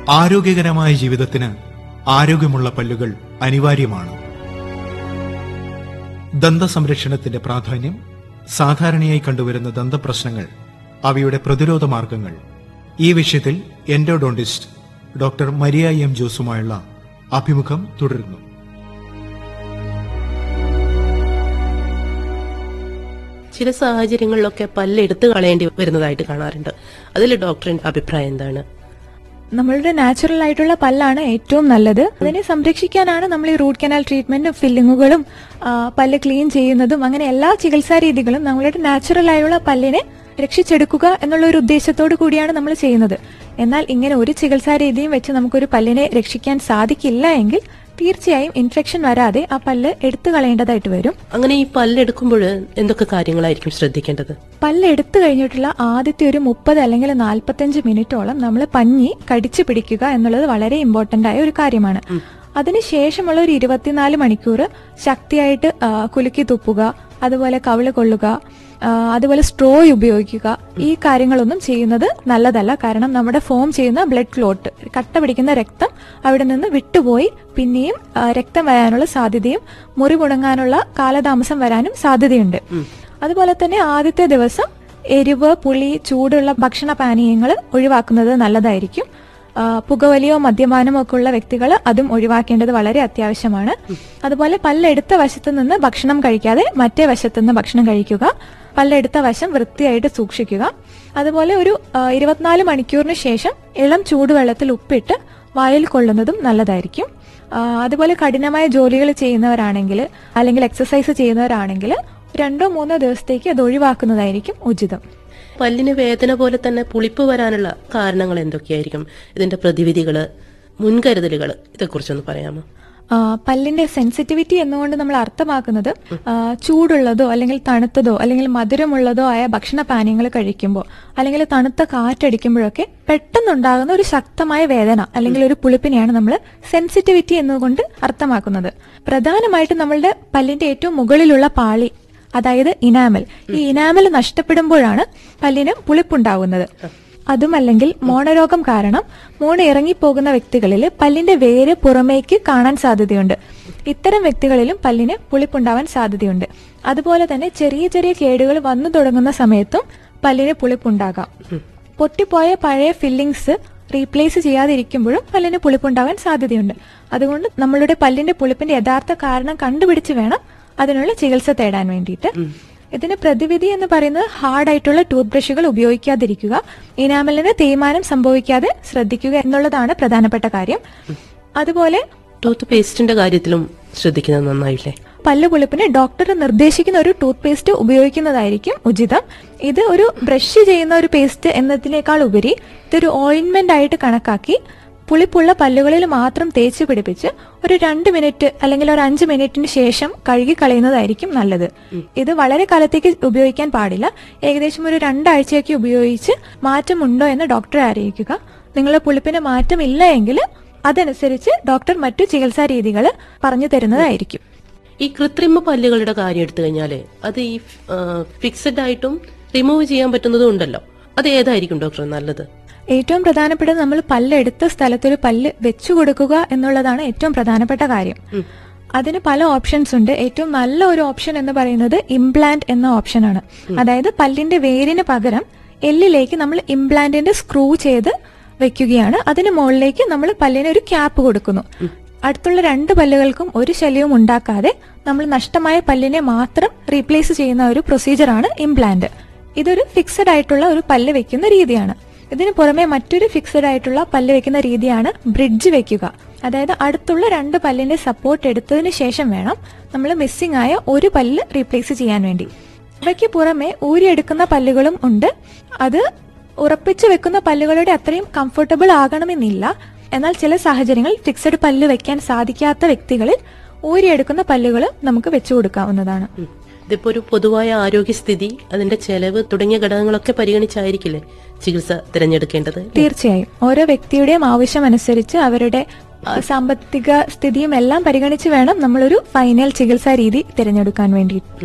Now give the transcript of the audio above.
ആരോഗ്യകരമായ ജീവിതത്തിന് ആരോഗ്യമുള്ള പല്ലുകൾ അനിവാര്യമാണ് ദന്ത സംരക്ഷണത്തിന്റെ പ്രാധാന്യം സാധാരണയായി കണ്ടുവരുന്ന ദന്തപ്രശ്നങ്ങൾ അവയുടെ പ്രതിരോധ മാർഗങ്ങൾ ഈ വിഷയത്തിൽ എൻഡോഡോണ്ടിസ്റ്റ് ഡോക്ടർ മരിയ എം ജോസുമായുള്ള അഭിമുഖം തുടരുന്നു ചില സാഹചര്യങ്ങളിലൊക്കെ പല്ല് എടുത്തു കളയേണ്ടി വരുന്നതായിട്ട് കാണാറുണ്ട് അതിൽ ഡോക്ടറിന്റെ അഭിപ്രായം എന്താണ് നമ്മളുടെ നാച്ചുറൽ ആയിട്ടുള്ള പല്ലാണ് ഏറ്റവും നല്ലത് അതിനെ സംരക്ഷിക്കാനാണ് നമ്മൾ ഈ റൂട്ട് കനാൽ ട്രീറ്റ്മെന്റും ഫില്ലിങ്ങുകളും ആ, പല്ല് ക്ലീൻ ചെയ്യുന്നതും അങ്ങനെ എല്ലാ ചികിത്സാ രീതികളും നമ്മളുടെ നാച്ചുറൽ ആയുള്ള പല്ലിനെ രക്ഷിച്ചെടുക്കുക എന്നുള്ള ഒരു ഉദ്ദേശത്തോടു കൂടിയാണ് നമ്മൾ ചെയ്യുന്നത് എന്നാൽ ഇങ്ങനെ ഒരു ചികിത്സാ രീതിയും വെച്ച് നമുക്കൊരു പല്ലിനെ രക്ഷിക്കാൻ സാധിക്കില്ല എങ്കിൽ തീർച്ചയായും ഇൻഫെക്ഷൻ വരാതെ ആ പല്ല് എടുത്തു കളയേണ്ടതായിട്ട് വരും അങ്ങനെ ഈ പല്ല് എടുക്കുമ്പോൾ എന്തൊക്കെ കാര്യങ്ങളായിരിക്കും ശ്രദ്ധിക്കേണ്ടത് പല്ല് എടുത്തു കഴിഞ്ഞിട്ടുള്ള ആദ്യത്തെ ഒരു മുപ്പത് അല്ലെങ്കിൽ നാൽപ്പത്തഞ്ച് മിനിറ്റോളം നമ്മൾ പഞ്ഞി കടിച്ചു പിടിക്കുക എന്നുള്ളത് വളരെ ഇമ്പോർട്ടന്റ് ആയ ഒരു കാര്യമാണ് അതിനുശേഷമുള്ള ഒരു ഇരുപത്തിനാല് മണിക്കൂർ ശക്തിയായിട്ട് ആ, കുലുക്കി തുപ്പുക അതുപോലെ കവിള് കൊള്ളുക ആ, അതുപോലെ സ്ട്രോ ഉപയോഗിക്കുക ഈ കാര്യങ്ങളൊന്നും ചെയ്യുന്നത് നല്ലതല്ല കാരണം നമ്മുടെ ഫോം ചെയ്യുന്ന ബ്ലഡ് ക്ലോട്ട് കട്ട പിടിക്കുന്ന രക്തം അവിടെ നിന്ന് വിട്ടുപോയി പിന്നെയും ആ, രക്തം വരാനുള്ള സാധ്യതയും മുറിവുണങ്ങാനുള്ള കാലതാമസം വരാനും സാധ്യതയുണ്ട് അതുപോലെ തന്നെ ആദ്യത്തെ ദിവസം എരിവ് പുളി ചൂടുള്ള ഭക്ഷണ പാനീയങ്ങൾ ഒഴിവാക്കുന്നത് നല്ലതായിരിക്കും ആ, പുകവലിയോ മദ്യപാനമോ ഒക്കെ ഉള്ള വ്യക്തികൾ അതും ഒഴിവാക്കേണ്ടത് വളരെ അത്യാവശ്യമാണ് അതുപോലെ പല്ലെടുത്ത വശത്ത് നിന്ന് ഭക്ഷണം കഴിക്കാതെ മറ്റേ വശത്ത് നിന്ന് ഭക്ഷണം കഴിക്കുക പല്ലെടുത്ത വശം വൃത്തിയായിട്ട് സൂക്ഷിക്കുക അതുപോലെ ഒരു ആ, ഇരുപത്തിനാല് മണിക്കൂറിന് ശേഷം ഇളം ചൂടുവെള്ളത്തിൽ ഉപ്പിട്ട് വായിൽ കൊള്ളുന്നതും നല്ലതായിരിക്കും ആ, അതുപോലെ കഠിനമായ ജോലികൾ ചെയ്യുന്നവരാണെങ്കിൽ അല്ലെങ്കിൽ എക്സസൈസ് ചെയ്യുന്നവരാണെങ്കിൽ രണ്ടോ മൂന്നോ ദിവസത്തേക്ക് അത് ഒഴിവാക്കുന്നതായിരിക്കും ഉചിതം പല്ലിന് വേദന പോലെ തന്നെ പുളിപ്പ് വരാനുള്ള കാരണങ്ങൾ എന്തൊക്കെയായിരിക്കും ഇതിന്റെ പ്രതിവിധികള് മുൻകരുതലുകൾ ഇതേക്കുറിച്ചൊന്ന് പറയാമോ ആ, പല്ലിന്റെ സെൻസിറ്റിവിറ്റി എന്നുകൊണ്ട് നമ്മൾ അർത്ഥമാക്കുന്നത് ആ, ചൂടുള്ളതോ അല്ലെങ്കിൽ തണുത്തതോ അല്ലെങ്കിൽ മധുരമുള്ളതോ ആയ ഭക്ഷണ പാനീയങ്ങൾ കഴിക്കുമ്പോൾ അല്ലെങ്കിൽ തണുത്ത കാറ്റടിക്കുമ്പോഴൊക്കെ പെട്ടെന്നുണ്ടാകുന്ന ഒരു ശക്തമായ വേദന അല്ലെങ്കിൽ ഒരു പുളിപ്പിനെയാണ് നമ്മൾ സെൻസിറ്റിവിറ്റി എന്നുകൊണ്ട് അർത്ഥമാക്കുന്നത് പ്രധാനമായിട്ടും നമ്മളുടെ പല്ലിന്റെ ഏറ്റവും മുകളിലുള്ള പാളി അതായത് ഇനാമൽ ഈ ഇനാമൽ നഷ്ടപ്പെടുമ്പോഴാണ് പല്ലിന് പുളിപ്പുണ്ടാകുന്നത് അതുമല്ലെങ്കിൽ മോണരോഗം കാരണം മോണ ഇറങ്ങിപ്പോകുന്ന വ്യക്തികളിൽ പല്ലിന്റെ വേര് പുറമേക്ക് കാണാൻ സാധ്യതയുണ്ട് ഇത്തരം വ്യക്തികളിലും പല്ലിന് പുളിപ്പുണ്ടാവാൻ സാധ്യതയുണ്ട് അതുപോലെ തന്നെ ചെറിയ ചെറിയ കേടുകൾ വന്നു തുടങ്ങുന്ന സമയത്തും പല്ലിന് പുളിപ്പുണ്ടാകാം പൊട്ടിപ്പോയ പഴയ ഫില്ലിങ്സ് റീപ്ലേസ് ചെയ്യാതിരിക്കുമ്പോഴും പല്ലിന് പുളിപ്പുണ്ടാവാൻ സാധ്യതയുണ്ട് അതുകൊണ്ട് നമ്മളുടെ പല്ലിന്റെ പുളിപ്പിന്റെ യഥാർത്ഥ കാരണം കണ്ടുപിടിച്ച് വേണം അതിനുള്ള ചികിത്സ തേടാൻ വേണ്ടിയിട്ട് ഇതിന് പ്രതിവിധി എന്ന് പറയുന്നത് ഹാർഡ് ആയിട്ടുള്ള ടൂത്ത് ബ്രഷുകൾ ഉപയോഗിക്കാതിരിക്കുക ഇനാമലിന് തേയ്മാനം സംഭവിക്കാതെ ശ്രദ്ധിക്കുക എന്നുള്ളതാണ് പ്രധാനപ്പെട്ട കാര്യം അതുപോലെ ടൂത്ത് പേസ്റ്റിന്റെ കാര്യത്തിലും ശ്രദ്ധിക്കുന്നത് നന്നായില്ലേ പല്ല് പുളിപ്പിന് ഡോക്ടർ നിർദ്ദേശിക്കുന്ന ഒരു ടൂത്ത് പേസ്റ്റ് ഉപയോഗിക്കുന്നതായിരിക്കും ഉചിതം ഇത് ഒരു ബ്രഷ് ചെയ്യുന്ന ഒരു പേസ്റ്റ് എന്നതിനേക്കാൾ ഉപരി ഇതൊരു ഓയിൻമെന്റ് ആയിട്ട് കണക്കാക്കി പുളിപ്പുള്ള പല്ലുകളിൽ മാത്രം തേച്ച് പിടിപ്പിച്ച് ഒരു രണ്ട് മിനിറ്റ് അല്ലെങ്കിൽ ഒരു അഞ്ച് മിനിറ്റിന് ശേഷം കഴുകി കളയുന്നതായിരിക്കും നല്ലത് ഇത് വളരെ കാലത്തേക്ക് ഉപയോഗിക്കാൻ പാടില്ല ഏകദേശം ഒരു രണ്ടാഴ്ചയൊക്കെ ഉപയോഗിച്ച് മാറ്റമുണ്ടോ എന്ന് ഡോക്ടറെ അറിയിക്കുക നിങ്ങളുടെ പുളിപ്പിന് മാറ്റമില്ല എങ്കിൽ അതനുസരിച്ച് ഡോക്ടർ മറ്റു ചികിത്സാ രീതികൾ പറഞ്ഞു തരുന്നതായിരിക്കും ഈ കൃത്രിമ പല്ലുകളുടെ കാര്യം എടുത്തു കഴിഞ്ഞാല് അത് ഈ ഫിക്സഡ് ആയിട്ടും റിമൂവ് ചെയ്യാൻ പറ്റുന്നതും ഉണ്ടല്ലോ അത് ഏതായിരിക്കും ഡോക്ടർ നല്ലത് ഏറ്റവും പ്രധാനപ്പെട്ടത് നമ്മൾ പല്ല് എടുത്ത സ്ഥലത്തൊരു പല്ല് വെച്ചു കൊടുക്കുക എന്നുള്ളതാണ് ഏറ്റവും പ്രധാനപ്പെട്ട കാര്യം അതിന് പല ഓപ്ഷൻസ് ഉണ്ട് ഏറ്റവും നല്ല ഒരു ഓപ്ഷൻ എന്ന് പറയുന്നത് ഇംപ്ലാന്റ് എന്ന ഓപ്ഷനാണ് അതായത് പല്ലിന്റെ വേരിന് പകരം എല്ലിലേക്ക് നമ്മൾ ഇംപ്ലാന്റിന്റെ സ്ക്രൂ ചെയ്ത് വെക്കുകയാണ് അതിന് മുകളിലേക്ക് നമ്മൾ പല്ലിന് ഒരു ക്യാപ്പ് കൊടുക്കുന്നു അടുത്തുള്ള രണ്ട് പല്ലുകൾക്കും ഒരു ശല്യവും ഉണ്ടാക്കാതെ നമ്മൾ നഷ്ടമായ പല്ലിനെ മാത്രം റീപ്ലേസ് ചെയ്യുന്ന ഒരു പ്രൊസീജിയറാണ് ഇംപ്ലാന്റ് ഇതൊരു ഫിക്സഡ് ആയിട്ടുള്ള ഒരു പല്ല് വെക്കുന്ന രീതിയാണ് ഇതിനു പുറമെ മറ്റൊരു ഫിക്സഡ് ആയിട്ടുള്ള പല്ല് വെക്കുന്ന രീതിയാണ് ബ്രിഡ്ജ് വെക്കുക അതായത് അടുത്തുള്ള രണ്ട് പല്ലിന്റെ സപ്പോർട്ട് എടുത്തതിന് ശേഷം വേണം നമ്മൾ മിസ്സിംഗ് ആയ ഒരു പല്ല് റീപ്ലേസ് ചെയ്യാൻ വേണ്ടി ഇവയ്ക്ക് പുറമെ ഊരിയെടുക്കുന്ന പല്ലുകളും ഉണ്ട് അത് ഉറപ്പിച്ചു വെക്കുന്ന പല്ലുകളുടെ അത്രയും കംഫർട്ടബിൾ ആകണമെന്നില്ല എന്നാൽ ചില സാഹചര്യങ്ങളിൽ ഫിക്സഡ് പല്ല് വെക്കാൻ സാധിക്കാത്ത വ്യക്തികളിൽ ഊരിയെടുക്കുന്ന പല്ലുകൾ നമുക്ക് വെച്ചു കൊടുക്കാവുന്നതാണ് ഉം. ഇതിപ്പോ ഒരു പൊതുവായ ആരോഗ്യസ്ഥിതി അതിന്റെ ചെലവ് തുടങ്ങിയ ഘടകങ്ങളൊക്കെ പരിഗണിച്ചായിരിക്കില്ലേ ചികിത്സ തിരഞ്ഞെടുക്കേണ്ടത് തീർച്ചയായും ഓരോ വ്യക്തിയുടെയും ആവശ്യമനുസരിച്ച് അവരുടെ ആ, സാമ്പത്തിക സ്ഥിതിയും എല്ലാം പരിഗണിച്ച് വേണം നമ്മളൊരു ഫൈനൽ ചികിത്സാ രീതി തിരഞ്ഞെടുക്കാൻ വേണ്ടി